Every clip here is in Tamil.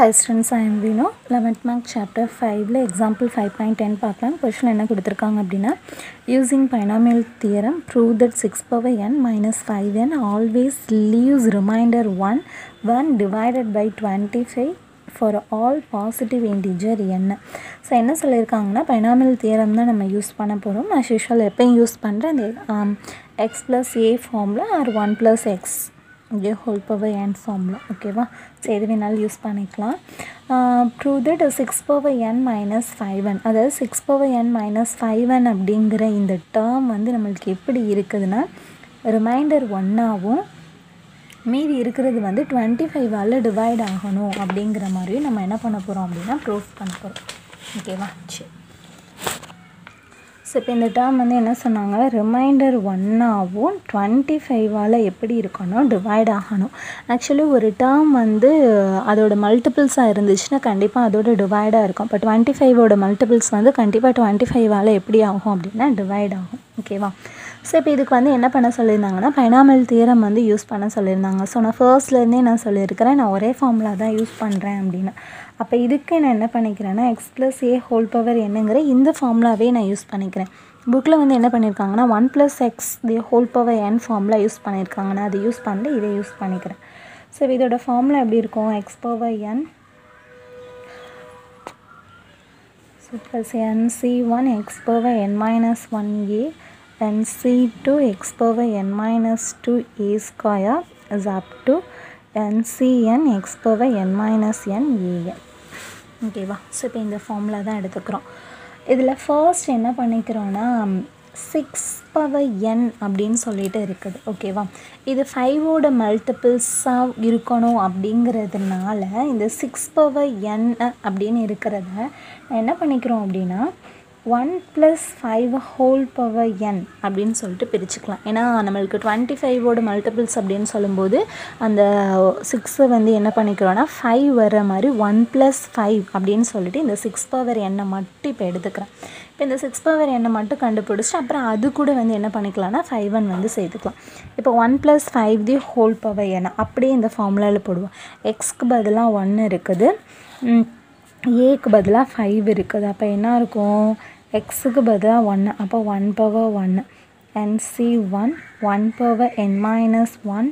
high students I am Vino eleventh mark chapter ஃபைவ்ல எக்ஸாம்பிள் ஃபைவ் பாயிண்ட் டென் பார்க்கலாம் கொஷின் என்ன கொடுத்துருக்காங்க அப்படின்னா using binomial theorem prove that six power n minus five n always leaves remainder one one divided by twenty five for all positive integer என்ன ஸோ என்ன சொல்லியிருக்காங்கன்னா பைனாமியல் தியரம் தான் நம்ம யூஸ் பண்ண போகிறோம் நான் யூஷுவல் எப்பயும் யூஸ் பண்ணுறேன் அந்த எக்ஸ் ப்ளஸ் ஏ ஃபார்மில் ஆர் ஒன் ப்ளஸ் எக்ஸ் இங்கே ஹோல் பவர் என் ஃபார்மில் ஓகேவா ஸோ எது வேணாலும் யூஸ் பண்ணிக்கலாம் prove that six power n minus five one அதாவது six power n minus five one அப்படிங்கிற இந்த டேர்ம் வந்து நம்மளுக்கு எப்படி இருக்குதுன்னா ரிமைண்டர் ஒன்னாகவும் மீதி இருக்கிறது வந்து டுவெண்ட்டி ஃபைவால் டிவைட் ஆகணும் அப்படிங்கிற மாதிரியும் நம்ம என்ன பண்ண போகிறோம் அப்படின்னா ப்ரூஃப் பண்ண போகிறோம் ஓகேவா சரி ஸோ இப்போ இந்த டேர்ம் வந்து என்ன சொன்னாங்க ரிமைண்டர் ஒன்னாகவும் டுவெண்ட்டி ஃபைவால் எப்படி இருக்கணும் டிவைட் ஆகணும் ஆக்சுவலி ஒரு டேர்ம் வந்து அதோட மல்டிபிள்ஸாக இருந்துச்சுன்னா கண்டிப்பாக அதோட டிவைடாக இருக்கும் இப்போ டுவெண்ட்டி ஃபைவோட மல்டிபிள்ஸ் வந்து கண்டிப்பாக டுவெண்ட்டி ஃபைவால் எப்படி ஆகும் அப்படின்னா டிவைட் ஆகும் ஓகேவா ஸோ இப்போ இதுக்கு வந்து என்ன பண்ண சொல்லியிருந்தாங்கன்னா பைனாமல் தியரம் வந்து யூஸ் பண்ண சொல்லியிருந்தாங்க ஸோ நான் ஃபர்ஸ்ட்லேருந்தே நான் சொல்லியிருக்கிறேன் நான் ஒரே ஃபார்முலா தான் யூஸ் பண்ணுறேன் அப்படின்னு அப்போ இதுக்கு நான் என்ன பண்ணிக்கிறேன்னா x plus a whole power என்னங்கிற இந்த ஃபார்முலாவே நான் யூஸ் பண்ணிக்கிறேன் புக்கில் வந்து என்ன பண்ணியிருக்காங்கன்னா one plus x the whole power n formula use பண்ணியிருக்காங்க நான் அதை யூஸ் பண்ணிட்டு இதை யூஸ் பண்ணிக்கிறேன் ஸோ இதோட ஃபார்முலா எப்படி இருக்கும் x power n so plus n c one x power n minus one a nc2 x power n minus 2 a square is up to ncn x power n minus n an ஓகேவா ஸோ இப்போ இந்த ஃபார்முலா தான் எடுத்துக்கிறோம் இதில் ஃபர்ஸ்ட் என்ன பண்ணிக்கிறோன்னா சிக்ஸ் பவர் என் அப்படின்னு சொல்லிட்டு இருக்குது ஓகேவா இது ஃபைவோட மல்டிபிள்ஸாக இருக்கணும் அப்படிங்கிறதுனால இந்த சிக்ஸ் பவர் என் அப்படின்னு இருக்கிறத என்ன பண்ணிக்கிறோம் அப்படின்னா one plus five whole power n அப்படின்னு சொல்லிட்டு பிரிச்சுக்கலாம் ஏன்னா நம்மளுக்கு டுவெண்ட்டி ஃபைவோட மல்டிபிள்ஸ் அப்படின்னு சொல்லும்போது அந்த சிக்ஸை வந்து என்ன பண்ணிக்கிறோன்னா ஃபைவ் வர மாதிரி ஒன் ப்ளஸ் ஃபைவ் அப்படின்னு சொல்லிட்டு இந்த சிக்ஸ் பவர் எண்ணை மட்டும் இப்போ எடுத்துக்கிறேன் இப்போ இந்த சிக்ஸ் பவர் எண்ணை மட்டும் கண்டுபிடிச்சிட்டு அப்புறம் அது கூட வந்து என்ன பண்ணிக்கலாம்னா ஃபைவ் ஒன் வந்து சேர்த்துக்கலாம் இப்போ one plus five the whole power எண்ணை அப்படியே இந்த ஃபார்முலாவில் போடுவோம் எக்ஸ்க்கு பதிலாக ஒன்று இருக்குது ஏக்கு பதிலாக ஃபைவ் இருக்குது அப்போ என்ன இருக்கும் எக்ஸுக்கு பதிலாக ஒன்று அப்போ ஒன் பவர் ஒன்று n c one one power n minus one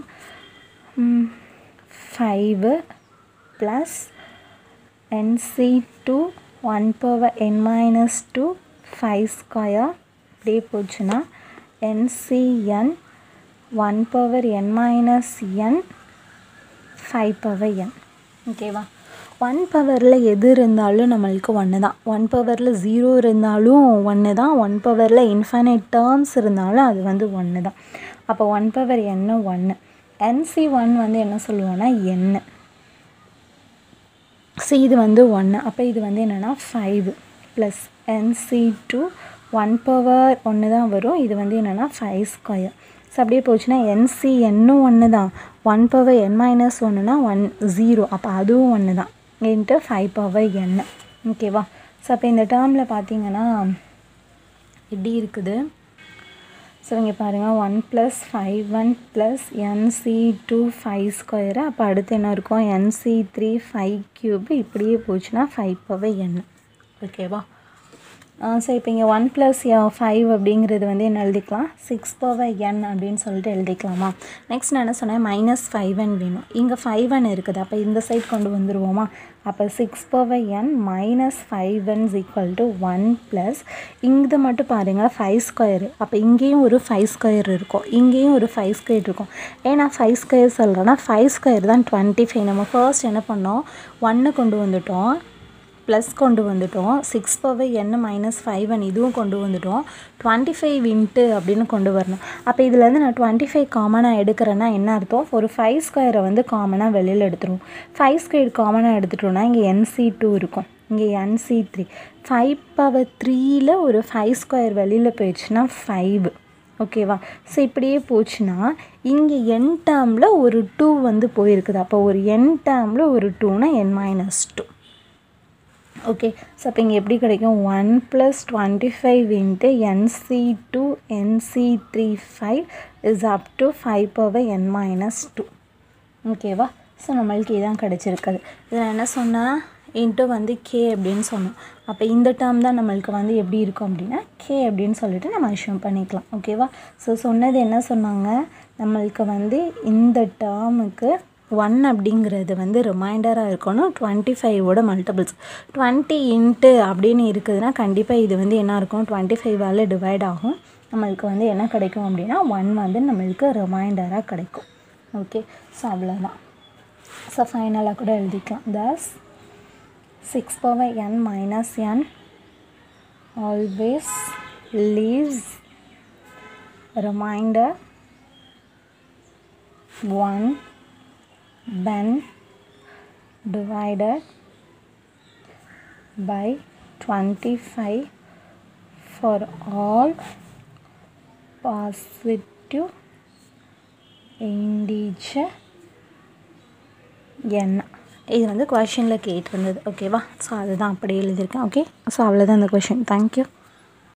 five plus n c two one power n minus two five square இப்படியே போச்சுன்னா n c n one power n minus n five power n ஓகேவா ஒன் பவரில் எது இருந்தாலும் நம்மளுக்கு ஒன்று தான் ஒன் பவரில் ஜீரோ இருந்தாலும் ஒன்று தான் ஒன் பவரில் இன்ஃபைனைட் டேர்ம்ஸ் இருந்தாலும் அது வந்து ஒன்று தான் அப்போ ஒன் பவர் என்ன ஒன்று என்சி ஒன் வந்து என்ன சொல்லுவோன்னா என்ன சி இது வந்து ஒன்று அப்போ இது வந்து என்னென்னா five plus n c two one power ஒன்று தான் வரும் இது வந்து என்னென்னா ஃபைவ் ஸ்கொயர் ஸோ அப்படியே போச்சுன்னா என்சி என்னும் ஒன்று தான் ஒன் பவர் என் மைனஸ் ஒன்றுனா ஒன் ஜீரோ அப்போ அதுவும் ஒன்று தான் இன்ட்டு ஃபைவ் பவர் என் ஓகேவா ஸோ அப்போ இந்த டேர்மில் பார்த்தீங்கன்னா எப்படி இருக்குது ஸோ இங்கே பாருங்கள் one plus five one plus n c two five square அப்போ அடுத்து என்ன இருக்கும் என்சி த்ரீ ஃபைவ் க்யூப் இப்படியே போச்சுன்னா ஃபைவ் பவர் என் ஓகேவா ஸோ இப்போ இங்கே ஒன் ப்ளஸ் ஃபைவ் அப்படிங்கிறது வந்து என்ன எழுதிக்கலாம் சிக்ஸ் பவர் என் அப்படின்னு சொல்லிட்டு எழுதிக்கலாமா நெக்ஸ்ட் நான் என்ன சொன்னேன் மைனஸ் ஃபைவ் ஒன் வேணும் இங்கே ஃபைவ் ஒன் இருக்குது அப்போ இந்த சைட் கொண்டு வந்துடுவோமா அப்போ six power n minus five ones equal to one plus இங்கே மட்டும் பாருங்கள் ஃபைவ் ஸ்கொயரு அப்போ இங்கேயும் ஒரு ஃபைவ் ஸ்கொயர் இருக்கும் இங்கேயும் ஒரு ஃபைவ் ஸ்கொயர் இருக்கும் ஏன்னா ஃபைவ் ஸ்கொயர் சொல்கிறேன்னா ஃபைவ் ஸ்கொயர் தான் டுவெண்ட்டி ஃபைவ் நம்ம ஃபர்ஸ்ட் என்ன பண்ணோம் ஒன்று கொண்டு வந்துட்டோம் ப்ளஸ் கொண்டு வந்துட்டோம் சிக்ஸ் பவர் என்ன மைனஸ் ஃபைவ் ஒன் இதுவும் கொண்டு வந்துட்டோம் டுவெண்ட்டி ஃபைவ் இன்ட்டு அப்படின்னு கொண்டு வரணும் அப்போ இதுலேருந்து நான் டுவெண்ட்டி ஃபைவ் காமனாக எடுக்கிறேன்னா என்ன அர்த்தம் ஒரு ஃபைவ் ஸ்கொயரை வந்து காமனாக வெளியில் எடுத்துருவோம் ஃபைவ் ஸ்கொயர் காமனாக எடுத்துட்டோம்னா இங்கே என்சி டூ இருக்கும் இங்கே என்சி த்ரீ ஃபைவ் பவர் த்ரீயில் ஒரு ஃபைவ் ஸ்கொயர் வெளியில் போயிடுச்சுன்னா ஃபைவ் ஓகேவா ஸோ இப்படியே போச்சுன்னா இங்கே என் டேர்மில் ஒரு டூ வந்து போயிருக்குது அப்போ ஒரு என் டேர்மில் ஒரு டூனா n minus two okay so அப்போ இங்கே எப்படி கிடைக்கும் one plus twenty five into n c two n c three five is up to five power n minus two ஓகேவா ஸோ நம்மளுக்கு இதான் கிடச்சிருக்குது இதில் என்ன சொன்னேன் இன்ட்டு வந்து கே அப்படின்னு சொன்னோம் அப்போ இந்த டேர்ம் தான் நம்மளுக்கு வந்து எப்படி இருக்கும் அப்படின்னா கே அப்படின்னு சொல்லிட்டு நம்ம அஷ்யூம் பண்ணிக்கலாம் ஓகேவா ஸோ சொன்னது என்ன சொன்னாங்க நம்மளுக்கு வந்து இந்த டேர்முக்கு ஒன் அப்படிங்கிறது வந்து ரிமைண்டராக இருக்கணும் டுவெண்ட்டி ஃபைவோட மல்டிபிள்ஸ் டுவெண்ட்டி இன்ட்டு அப்படின்னு இருக்குதுன்னா கண்டிப்பாக இது வந்து என்ன இருக்கும் டுவெண்ட்டி ஃபைவால் டிவைட் ஆகும் நம்மளுக்கு வந்து என்ன கிடைக்கும் அப்படின்னா ஒன் வந்து நம்மளுக்கு ரிமைண்டராக கிடைக்கும் ஓகே ஸோ அவ்வளோதான் ஸோ ஃபைனலாக கூட எழுதிக்கலாம் thus six power n minus n always leaves remainder one when divided by 25 for all positive integer n இது வந்து கொஷினில் கேட்டிருந்தது ஓகேவா ஸோ அதுதான் அப்படியே எழுதியிருக்கேன் ஓகே ஸோ அவ்வளோதான் இந்த கொஷின் தேங்க்யூ